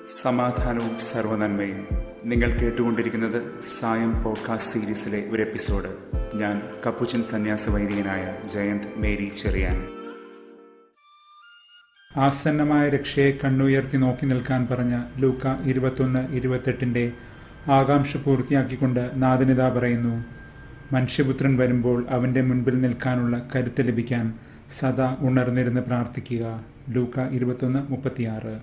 സമാധാനവും സർവനന്മയും നിങ്ങൾ കേട്ടുകൊണ്ടിരിക്കുന്നത് സായം പോഡ്കാസ്റ്റ് സീരീസിലെ ഒരു എപ്പിസോഡ് ഞാൻ കപ്പുച്ചൻ സന്യാസ വൈദികനായ ജയന്ത് മേരി ചെറിയാൻ ആസന്നമായ രക്ഷയെ കണ്ണുയർത്തി നോക്കി നിൽക്കാൻ പറഞ്ഞ ലൂക്ക ഇരുപത്തൊന്ന് ഇരുപത്തെട്ടിന്റെ ആകാംക്ഷ പൂർത്തിയാക്കിക്കൊണ്ട് നാഥനിത പറയുന്നു മനുഷ്യപുത്രൻ വരുമ്പോൾ അവന്റെ മുൻപിൽ നിൽക്കാനുള്ള കരുത്ത് ലഭിക്കാൻ സദാ ഉണർന്നിരുന്ന് പ്രാർത്ഥിക്കുക ലൂക്ക ഇരുപത്തൊന്ന് മുപ്പത്തിയാറ്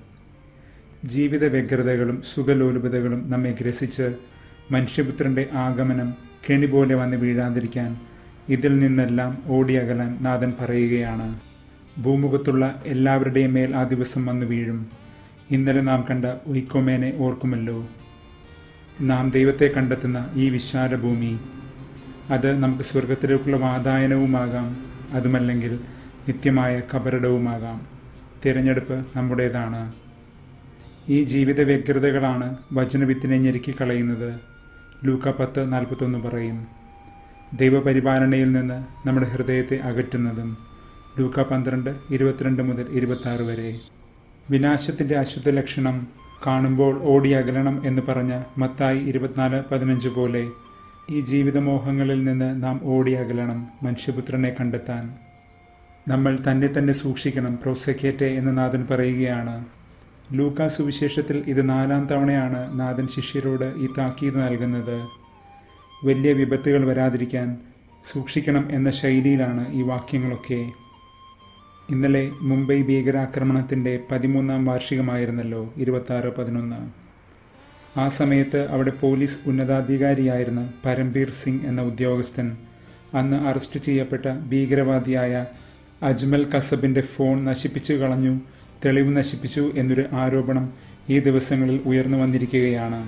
ജീവിത വ്യഗ്രതകളും സുഖലോലുപതകളും നമ്മെ ഗ്രസിച്ച് മനുഷ്യപുത്രന്റെ ആഗമനം കെണി പോലെ വന്ന് വീഴാതിരിക്കാൻ ഇതിൽ നിന്നെല്ലാം ഓടിയകലാൻ നാഥൻ പറയുകയാണ് ഭൂമുഖത്തുള്ള എല്ലാവരുടെയും മേൽ ആ ദിവസം വന്നു വീഴും ഇന്നലെ നാം കണ്ട ഒയ്ക്കൊമേനെ ഓർക്കുമല്ലോ നാം ദൈവത്തെ കണ്ടെത്തുന്ന ഈ വിശാല ഭൂമി അത് നമുക്ക് സ്വർഗത്തിലേക്കുള്ള വാതായനവുമാകാം അതുമല്ലെങ്കിൽ നിത്യമായ കബറിടവുമാകാം തിരഞ്ഞെടുപ്പ് നമ്മുടേതാണ് ഈ ജീവിത വ്യഗ്രതകളാണ് വചനവിത്തിനെ ഞെരുക്കിക്കളയുന്നത് ലൂക്ക പത്ത് നാൽപ്പത്തൊന്ന് പറയും ദൈവപരിപാലനയിൽ നിന്ന് നമ്മുടെ ഹൃദയത്തെ അകറ്റുന്നതും ലൂക്ക പന്ത്രണ്ട് ഇരുപത്തിരണ്ട് മുതൽ ഇരുപത്തി വരെ വിനാശത്തിന്റെ അശുദ്ധ ലക്ഷണം കാണുമ്പോൾ ഓടി അകലണം എന്ന് പറഞ്ഞ മത്തായി ഇരുപത്തിനാല് പതിനഞ്ച് പോലെ ഈ ജീവിതമോഹങ്ങളിൽ നിന്ന് നാം ഓടി അകലണം മനുഷ്യപുത്രനെ കണ്ടെത്താൻ നമ്മൾ തന്നെ തന്നെ സൂക്ഷിക്കണം പ്രോസെക്കേറ്റെ എന്ന് നാഥൻ പറയുകയാണ് ലൂക്കാ സുവിശേഷത്തിൽ ഇത് നാലാം തവണയാണ് നാഥൻ ശിഷ്യരോട് ഈ താക്കീത് നൽകുന്നത് വലിയ വിപത്തുകൾ വരാതിരിക്കാൻ സൂക്ഷിക്കണം എന്ന ശൈലിയിലാണ് ഈ വാക്യങ്ങളൊക്കെ ഇന്നലെ മുംബൈ ഭീകരാക്രമണത്തിന്റെ പതിമൂന്നാം വാർഷികമായിരുന്നല്ലോ ഇരുപത്തി ആറ് പതിനൊന്ന് ആ സമയത്ത് അവിടെ പോലീസ് ഉന്നതാധികാരിയായിരുന്ന പരംബീർ സിംഗ് എന്ന ഉദ്യോഗസ്ഥൻ അന്ന് അറസ്റ്റ് ചെയ്യപ്പെട്ട ഭീകരവാദിയായ അജ്മൽ കസബിന്റെ ഫോൺ നശിപ്പിച്ചു കളഞ്ഞു തെളിവ് നശിപ്പിച്ചു എന്നൊരു ആരോപണം ഈ ദിവസങ്ങളിൽ ഉയർന്നു വന്നിരിക്കുകയാണ്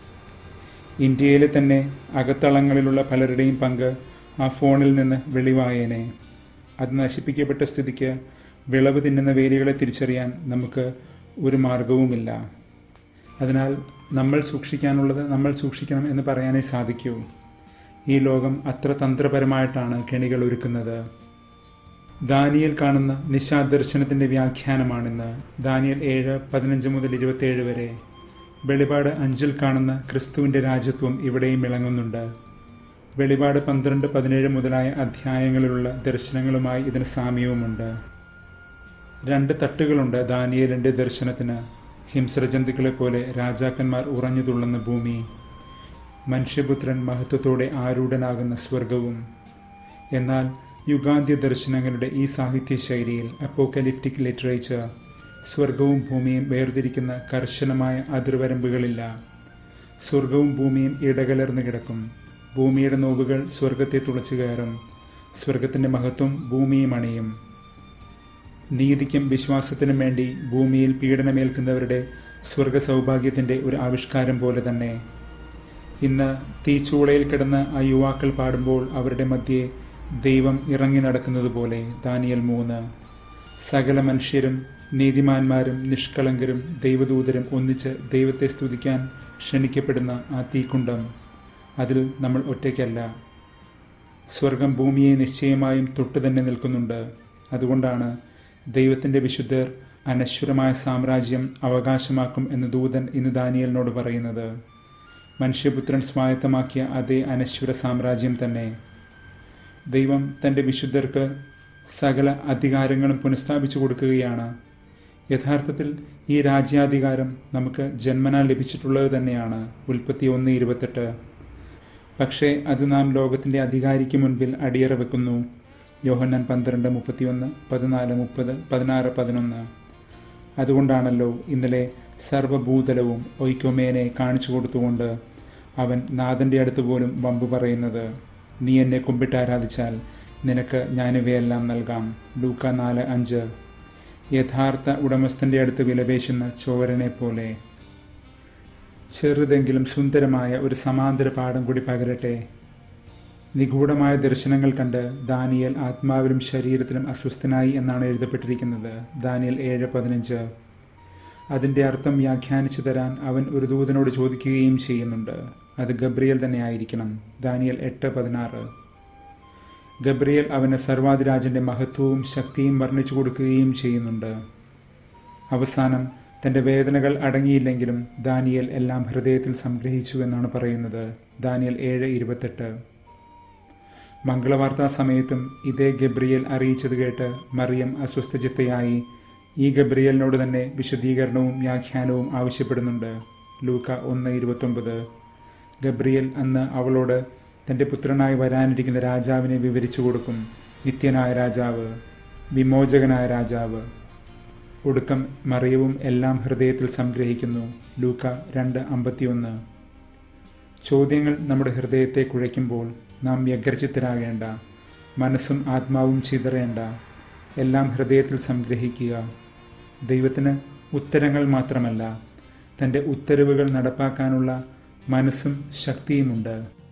ഇന്ത്യയിലെ തന്നെ അകത്തളങ്ങളിലുള്ള പലരുടെയും പങ്ക് ആ ഫോണിൽ നിന്ന് വെളിവായേനെ അത് നശിപ്പിക്കപ്പെട്ട സ്ഥിതിക്ക് വിളവ് തിന്നുന്ന വേലികളെ തിരിച്ചറിയാൻ നമുക്ക് ഒരു മാർഗവുമില്ല അതിനാൽ നമ്മൾ സൂക്ഷിക്കാനുള്ളത് നമ്മൾ സൂക്ഷിക്കണം എന്ന് പറയാനേ സാധിക്കൂ ഈ ലോകം അത്ര തന്ത്രപരമായിട്ടാണ് കെണികൾ ഒരുക്കുന്നത് ദാനിയൽ കാണുന്ന നിശാദർശനത്തിന്റെ വ്യാഖ്യാനമാണിന്ന് ദാനിയൽ ഏഴ് പതിനഞ്ച് മുതൽ ഇരുപത്തിയേഴ് വരെ വെളിപാട് അഞ്ചിൽ കാണുന്ന ക്രിസ്തുവിന്റെ രാജ്യത്വം ഇവിടെയും ഇളങ്ങുന്നുണ്ട് വെളിപാട് പന്ത്രണ്ട് പതിനേഴ് മുതലായ അധ്യായങ്ങളിലുള്ള ദർശനങ്ങളുമായി ഇതിന് സാമ്യവുമുണ്ട് രണ്ട് തട്ടുകളുണ്ട് ദാനിയലിന്റെ ദർശനത്തിന് ഹിംസ്രജന്തുക്കളെ പോലെ രാജാക്കന്മാർ ഉറഞ്ഞു തുള്ളുന്ന ഭൂമി മനുഷ്യപുത്രൻ മഹത്വത്തോടെ ആരൂഢനാകുന്ന സ്വർഗവും എന്നാൽ യുഗാന്ത്യ ദർശനങ്ങളുടെ ഈ സാഹിത്യ ശൈലിയിൽ അപ്പോക്കലിപ്റ്റിക് ലിറ്ററേച്ചർ സ്വർഗവും ഭൂമിയും വേർതിരിക്കുന്ന കർശനമായ അതിർവരമ്പുകളില്ല സ്വർഗവും ഭൂമിയും ഇടകലർന്നു കിടക്കും ഭൂമിയുടെ നോവുകൾ സ്വർഗത്തെ തുളച്ചു കയറും സ്വർഗത്തിന്റെ മഹത്വം ഭൂമിയും അണിയും നീതിക്കും വിശ്വാസത്തിനും വേണ്ടി ഭൂമിയിൽ പീഡനമേൽക്കുന്നവരുടെ സ്വർഗ സൗഭാഗ്യത്തിന്റെ ഒരു ആവിഷ്കാരം പോലെ തന്നെ ഇന്ന് തീച്ചൂളയിൽ കിടന്ന ആ യുവാക്കൾ പാടുമ്പോൾ അവരുടെ മധ്യേ ദൈവം ഇറങ്ങി നടക്കുന്നത് പോലെ ദാനിയൽ മൂന്ന് സകല മനുഷ്യരും നീതിമാന്മാരും നിഷ്കളങ്കരും ദൈവദൂതരും ഒന്നിച്ച് ദൈവത്തെ സ്തുതിക്കാൻ ക്ഷണിക്കപ്പെടുന്ന ആ തീക്കുണ്ടം അതിൽ നമ്മൾ ഒറ്റയ്ക്കല്ല സ്വർഗം ഭൂമിയെ നിശ്ചയമായും തൊട്ടു തന്നെ നിൽക്കുന്നുണ്ട് അതുകൊണ്ടാണ് ദൈവത്തിന്റെ വിശുദ്ധർ അനശ്വരമായ സാമ്രാജ്യം അവകാശമാക്കും എന്ന് ദൂതൻ ഇന്ന് ദാനിയലിനോട് പറയുന്നത് മനുഷ്യപുത്രൻ സ്വായത്തമാക്കിയ അതേ അനശ്വര സാമ്രാജ്യം തന്നെ ദൈവം തന്റെ വിശുദ്ധർക്ക് സകല അധികാരങ്ങളും പുനഃസ്ഥാപിച്ചു കൊടുക്കുകയാണ് യഥാർത്ഥത്തിൽ ഈ രാജ്യാധികാരം നമുക്ക് ജന്മനാ ലഭിച്ചിട്ടുള്ളത് തന്നെയാണ് ഉൽപ്പത്തി ഒന്ന് ഇരുപത്തെട്ട് പക്ഷേ അത് നാം ലോകത്തിന്റെ അധികാരിക്ക് മുൻപിൽ അടിയറ വെക്കുന്നു യോഹന്നാൻ പന്ത്രണ്ട് മുപ്പത്തിയൊന്ന് പതിനാല് മുപ്പത് പതിനാറ് പതിനൊന്ന് അതുകൊണ്ടാണല്ലോ ഇന്നലെ സർവഭൂതലവും ഒയ്ക്കൊമേനെ കാണിച്ചു കൊടുത്തുകൊണ്ട് അവൻ നാഥന്റെ അടുത്ത് പോലും വമ്പ് പറയുന്നത് നീ എന്നെ കുമ്പിട്ട് ആരാധിച്ചാൽ നിനക്ക് ഞാനിവയെല്ലാം നൽകാം ലൂക്ക നാല് അഞ്ച് യഥാർത്ഥ ഉടമസ്ഥന്റെ അടുത്ത് വിലപേശുന്ന ചോരനെ പോലെ ചെറുതെങ്കിലും സുന്ദരമായ ഒരു സമാന്തര പാഠം കൂടി പകരട്ടെ നിഗൂഢമായ ദർശനങ്ങൾ കണ്ട് ദാനിയൽ ആത്മാവിലും ശരീരത്തിലും അസ്വസ്ഥനായി എന്നാണ് എഴുതപ്പെട്ടിരിക്കുന്നത് ദാനിയൽ ഏഴ് പതിനഞ്ച് അതിന്റെ അർത്ഥം വ്യാഖ്യാനിച്ചു തരാൻ അവൻ ഒരു ദൂതനോട് ചോദിക്കുകയും ചെയ്യുന്നുണ്ട് അത് ഗബ്രിയൽ തന്നെ ആയിരിക്കണം ദാനിയൽ എട്ട് പതിനാറ് ഗബ്രിയൽ അവന് സർവാധിരാജന്റെ മഹത്വവും ശക്തിയും വർണ്ണിച്ചു കൊടുക്കുകയും ചെയ്യുന്നുണ്ട് അവസാനം തന്റെ വേദനകൾ അടങ്ങിയില്ലെങ്കിലും ദാനിയൽ എല്ലാം ഹൃദയത്തിൽ സംഗ്രഹിച്ചു എന്നാണ് പറയുന്നത് ദാനിയൽ ഏഴ് ഇരുപത്തെട്ട് മംഗളവാർത്താ സമയത്തും ഇതേ ഗബ്രിയേൽ അറിയിച്ചത് കേട്ട് മറിയം അസ്വസ്ഥചിത്തയായി ഈ ഗബ്രിയലിനോട് തന്നെ വിശദീകരണവും വ്യാഖ്യാനവും ആവശ്യപ്പെടുന്നുണ്ട് ലൂക്ക ഒന്ന് ഇരുപത്തൊമ്പത് ഗബ്രിയൽ അന്ന് അവളോട് തന്റെ പുത്രനായി വരാനിരിക്കുന്ന രാജാവിനെ വിവരിച്ചു കൊടുക്കും നിത്യനായ രാജാവ് വിമോചകനായ രാജാവ് ഒടുക്കം മറിയവും എല്ലാം ഹൃദയത്തിൽ സംഗ്രഹിക്കുന്നു ലൂക്ക രണ്ട് അമ്പത്തിയൊന്ന് ചോദ്യങ്ങൾ നമ്മുടെ ഹൃദയത്തെ കുഴയ്ക്കുമ്പോൾ നാം വ്യഗ്രചിത്തരാകേണ്ട മനസ്സും ആത്മാവും ചിതറേണ്ട എല്ലാം ഹൃദയത്തിൽ സംഗ്രഹിക്കുക ദൈവത്തിന് ഉത്തരങ്ങൾ മാത്രമല്ല തൻ്റെ ഉത്തരവുകൾ നടപ്പാക്കാനുള്ള മനസ്സും ശക്തിയുമുണ്ട്